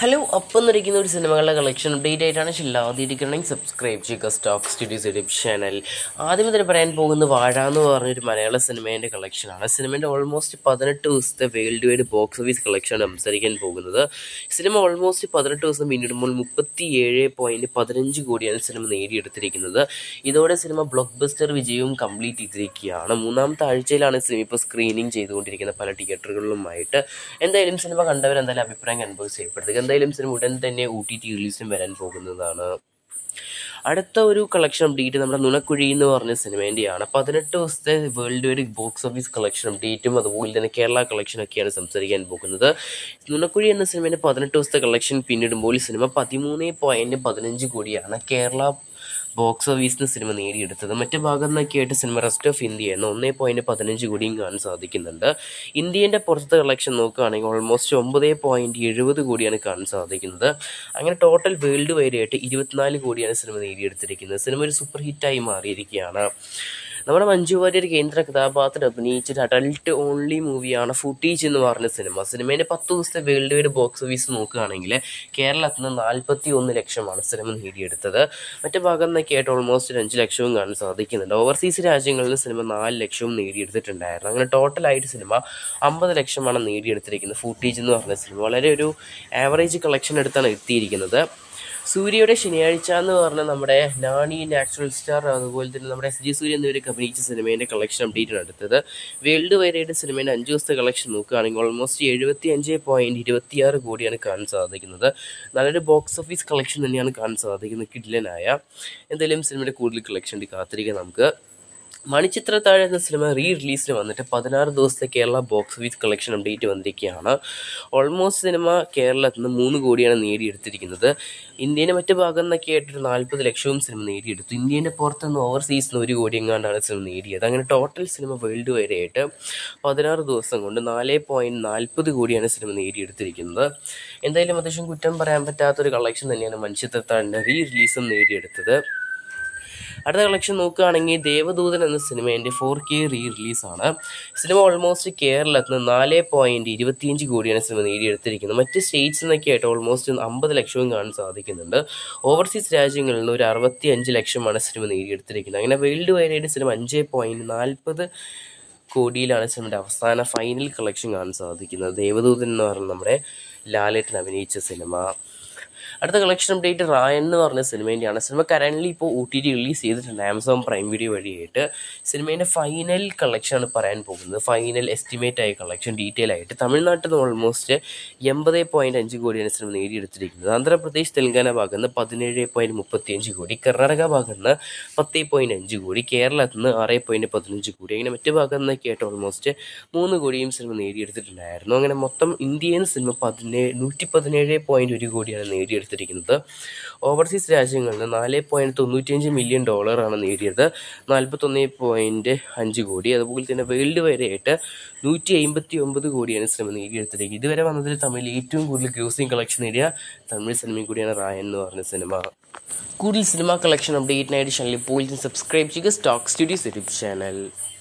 hello അപ്പം എന്നിരിക്കുന്ന ഒരു സിനിമകളുടെ കളക്ഷൻ അപ്ഡേറ്റ് ആയിട്ടാണ് ഷില്ലാതിരിക്കണമെങ്കിൽ സബ്സ്ക്രൈബ് ചെയ്യുക സ്റ്റോക്ക് സ്റ്റുഡിയോസ് യൂട്യൂബ് ചാനൽ ആദ്യം മുതൽ പറയാൻ പോകുന്നത് വാഴ എന്ന് പറഞ്ഞൊരു മലയാള സിനിമേൻ്റെ കളക്ഷനാണ് സിനിമേൻ്റെ ഓൾമോസ്റ്റ് പതിനെട്ട് ദിവസത്തെ വേൾഡ് വൈഡ് ബോക്സ് ഓഫീസ് കളക്ഷനാണ് സംസാരിക്കാൻ പോകുന്നത് സിനിമ ഓൾമോസ്റ്റ് പതിനെട്ട് ദിവസം പിന്നിടുമ്പോൾ മുപ്പത്തി ഏഴ് പോയിൻറ്റ് പതിനഞ്ച് കോടിയാണ് സിനിമ നേടിയെടുത്തിരിക്കുന്നത് ഇതോടെ സിനിമ ബ്ലോക്ക് ബസ്റ്റർ വിജയവും കംപ്ലീറ്റ് ചെയ്തിരിക്കുകയാണ് മൂന്നാമത്തെ ആഴ്ചയിലാണ് സിനിമ ഇപ്പോൾ സ്ക്രീനിങ് ചെയ്തുകൊണ്ടിരിക്കുന്ന പല തിയേറ്ററുകളിലുമായിട്ട് എന്തായാലും സിനിമ കണ്ടവർ എന്തായാലും അഭിപ്രായം കൺവേഴ്സ് ചെയ്യപ്പെടുത്തുക എന്തായാലും സിനിമ ഉടൻ തന്നെ ഒ ടി ടി റിലീസും വരാൻ പോകുന്നതാണ് അടുത്ത ഒരു കളക്ഷൻ അപ്ഡേറ്റ് നമ്മുടെ നുണക്കുഴി എന്ന് പറഞ്ഞ സിനിമേൻ്റെയാണ് പതിനെട്ട് ദിവസത്തെ world wide box office collection അപ്ഡേറ്റും അതുപോലെ തന്നെ കേരള കളക്ഷനൊക്കെയാണ് സംസാരിക്കാൻ പോകുന്നത് നുണക്കുഴി എന്ന സിനിമേൻ്റെ പതിനെട്ട് ദിവസത്തെ കളക്ഷൻ പിന്നിടുമ്പോൾ സിനിമ പതിമൂന്ന് പോയിൻറ്റ് പതിനഞ്ച് കോടിയാണ് കേരള ബോക്സ് ഓഫീസിന് സിനിമ നേടിയെടുത്തത് മറ്റു ഭാഗം നിന്നൊക്കെയായിട്ട് സിനിമ റെസ്റ്റ് ഓഫ് ഇന്ത്യ എന്ന ഒന്നേ പോയിന്റ് പതിനഞ്ച് കോടിയും കാണാൻ സാധിക്കുന്നുണ്ട് ഇന്ത്യൻ്റെ പുറത്തെ കളക്ഷൻ നോക്കുകയാണെങ്കിൽ ഓൾമോസ്റ്റ് ഒമ്പത് പോയിന്റ് എഴുപത് കോടിയാണ് കാണാൻ സാധിക്കുന്നത് അങ്ങനെ ടോട്ടൽ വേൾഡ് വൈഡ് ആയിട്ട് ഇരുപത്തിനാല് കോടിയാണ് സിനിമ നേടിയെടുത്തിരിക്കുന്നത് സിനിമ ഒരു സൂപ്പർ ഹിറ്റായി മാറിയിരിക്കുകയാണ് നമ്മുടെ മഞ്ജു വാര്യർ കേന്ദ്ര കഥാപാത്രം അഭിനയിച്ചൊരു അഡൽട്ട് ഓൺലി മൂവിയാണ് ഫുട്ടീജ് എന്ന് പറഞ്ഞ സിനിമ സിനിമേൻ്റെ പത്ത് ദിവസത്തെ വേൾഡ് വൈഡ് ബോക്സ് ഓഫീസ് നോക്കുകയാണെങ്കിൽ കേരളത്തിൽ നിന്ന് നാൽപ്പത്തി ഒന്ന് ലക്ഷമാണ് സിനിമ നേടിയെടുത്തത് മറ്റു ഭാഗം നിന്നൊക്കെ ആയിട്ട് ഓൾമോസ്റ്റ് ഒരു അഞ്ച് ലക്ഷവും കാണാൻ സാധിക്കുന്നുണ്ട് ഓവർസീസ് രാജ്യങ്ങളിൽ സിനിമ നാല് ലക്ഷവും നേടിയെടുത്തിട്ടുണ്ടായിരുന്നു അങ്ങനെ ടോട്ടലായിട്ട് സിനിമ അമ്പത് ലക്ഷമാണ് നേടിയെടുത്തിരിക്കുന്നത് ഫുട്ടീജ് എന്ന് പറഞ്ഞ സിനിമ വളരെ ഒരു ആവറേജ് കളക്ഷൻ എടുത്താണ് എത്തിയിരിക്കുന്നത് സൂര്യയുടെ ശനിയാഴ്ച എന്ന് പറഞ്ഞ നമ്മുടെ നാണി നാച്ചുറൽ സ്റ്റാർ അതുപോലെ തന്നെ നമ്മുടെ എസ് ജി സൂര്യ എന്നിവരൊക്കെ അഭിനയിച്ച സിനിമേൻ്റെ കളക്ഷൻ അപ്ഡേറ്റ് ആണ് എടുത്തത് വേൾഡ് വൈഡായിട്ട് സിനിമേൻ്റെ അഞ്ച് ദിവസത്തെ കളക്ഷൻ നോക്കുകയാണെങ്കിൽ ഓൾമോസ്റ്റ് എഴുപത്തി അഞ്ച് പോയിൻറ്റ് ഇരുപത്തിയാറ് കോടിയാണ് കാണാൻ സാധിക്കുന്നത് നല്ലൊരു ബോക്സ് ഓഫീസ് കളക്ഷൻ തന്നെയാണ് കാണാൻ സാധിക്കുന്നത് കിഡ്ലനായ എന്തായാലും സിനിമയുടെ കൂടുതൽ കളക്ഷൻ കാത്തിരിക്കാം നമുക്ക് മണിച്ചിത്രത്താഴ് എന്ന സിനിമ റീ റിലീസിന് വന്നിട്ട് പതിനാറ് ദിവസത്തെ Kerala box office collection update വന്നിരിക്കുകയാണ് ഓൾമോസ്റ്റ് സിനിമ കേരളത്തിൽ നിന്ന് മൂന്ന് കോടിയാണ് നേടിയെടുത്തിരിക്കുന്നത് ഇന്ത്യയുടെ മറ്റു ഭാഗം നിന്നൊക്കെ ആയിട്ടൊരു നാൽപ്പത് ലക്ഷവും സിനിമ നേടിയെടുത്തു ഇന്ത്യൻ്റെ പുറത്തുനിന്ന് ഓവർസീസിന് ഒരു കോടി എങ്ങാണ്ടാണ് സിനിമ നേടിയത് അങ്ങനെ ടോട്ടൽ സിനിമ വേൾഡ് വരെ ആയിട്ട് പതിനാറ് ദിവസം കൊണ്ട് നാല് പോയിൻറ്റ് നാൽപ്പത് കോടിയാണ് സിനിമ നേടിയെടുത്തിരിക്കുന്നത് എന്തായാലും അത്യാവശ്യം കുറ്റം പറയാൻ പറ്റാത്തൊരു കളക്ഷൻ തന്നെയാണ് മനുഷ്യത്രത്താഴിൻ്റെ റീ റിലീസും നേടിയെടുത്തത് അടുത്ത കളക്ഷൻ നോക്കുകയാണെങ്കിൽ ദേവദൂതൻ എന്ന സിനിമേൻ്റെ ഫോർ കെ റീ റിലീസാണ് സിനിമ ഓൾമോസ്റ്റ് കേരളത്തിൽ നിന്ന് നാല് പോയിൻറ്റ് ഇരുപത്തിയഞ്ച് കോടിയാണ് സിനിമ നേടിയെടുത്തിരിക്കുന്നത് മറ്റ് സ്റ്റേറ്റ്സിൽ നിന്നൊക്കെ ആയിട്ട് ഓൾമോസ്റ്റ് അമ്പത് ലക്ഷവും കാണാൻ സാധിക്കുന്നുണ്ട് ഓവർസീസ് രാജ്യങ്ങളിൽ നിന്ന് ഒരു അറുപത്തി അഞ്ച് ലക്ഷമാണ് സിനിമ നേടിയെടുത്തിരിക്കുന്നത് അങ്ങനെ വേൾഡ് വൈഡായിട്ട് സിനിമ അഞ്ച് പോയിൻറ്റ് നാൽപ്പത് കോടിയിലാണ് സിനിമയുടെ അവസാന ഫൈനൽ കളക്ഷൻ കാണാൻ സാധിക്കുന്നത് ദേവദൂതൻ എന്ന് പറയുന്ന നമ്മുടെ ലാലേട്ടൻ അഭിനയിച്ച സിനിമ അടുത്ത കളക്ഷൻ അപ്ഡേറ്റ് റായൻ എന്ന് പറഞ്ഞ സിനിമേൻ്റെയാണ് സിനിമ കറൻ്റ്ലി ഇപ്പോൾ ഒ ടി ടി റിലീസ് ചെയ്തിട്ടുണ്ട് ആമസോൺ പ്രൈം വീഡിയോ വഴിയായിട്ട് സിനിമേൻ്റെ ഫൈനൽ കളക്ഷനാണ് പറയാൻ പോകുന്നത് ഫൈനൽ എസ്റ്റിമേറ്റ് ആയ കളക്ഷൻ ഡീറ്റെയിൽ ആയിട്ട് തമിഴ്നാട്ടിൽ നിന്ന് ഓൾമോസ്റ്റ് എൺപത് പോയിൻറ്റ് അഞ്ച് കോടിയാണ് സിനിമ നേടിയെടുത്തിരിക്കുന്നത് ആന്ധ്രാപ്രദേശ് തെലങ്കാന ഭാഗത്ത് നിന്ന് പതിനേഴ് പോയിൻറ്റ് മുപ്പത്തിയഞ്ച് കോടി കർണാടക ഭാഗത്ത് നിന്ന് പത്ത് പോയിൻറ്റ് അഞ്ച് കോടി കേരളത്തിൽ നിന്ന് ആറ് പോയിൻറ്റ് പതിനഞ്ച് കോടി അങ്ങനെ മറ്റു ഭാഗത്ത് നിന്നൊക്കെ ആയിട്ട് ഓൾമോസ്റ്റ് മൂന്ന് കോടിയും സിനിമ നേടിയെടുത്തിട്ടുണ്ടായിരുന്നു അങ്ങനെ മൊത്തം ഇന്ത്യയിൽ നിന്ന് സിനിമ പതിനേഴ് നൂറ്റി പതിനേഴ് പോയിൻറ്റ് ഒരു കോടിയാണ് നേടിയെടുത്തത് എടുത്തിരിക്കുന്നത് ഓവർസീസ് രാജ്യങ്ങളിൽ നിന്ന് നാല് പോയിൻറ്റ് തൊണ്ണൂറ്റിയഞ്ച് മില്യൺ ഡോളറാണ് നേടിയത് നാൽപ്പത്തൊന്ന് പോയിൻറ്റ് അഞ്ച് കോടി അതുപോലെ തന്നെ വേൾഡ് വരെയായിട്ട് നൂറ്റി അമ്പത്തി ഒമ്പത് കോടിയാണ് സിനിമ നേടിയെടുത്തിരിക്കുന്നത് ഇതുവരെ വന്നതിൽ തമിഴിൽ ഏറ്റവും കൂടുതൽ ഗ്രോസിംഗ് കളക്ഷൻ നേടിയ തമിഴ് സിനിമയും കൂടിയാണ് റായൻ എന്ന് പറഞ്ഞ സിനിമ കൂടുതൽ സിനിമ കളക്ഷൻ അപ്ഡേറ്റിനായിട്ട് ചാനൽ ഇപ്പോൾ സബ്സ്ക്രൈബ് ചെയ്യുക സ്റ്റോക്ക് സ്റ്റുഡിയോസ് യൂട്യൂബ് ചാനൽ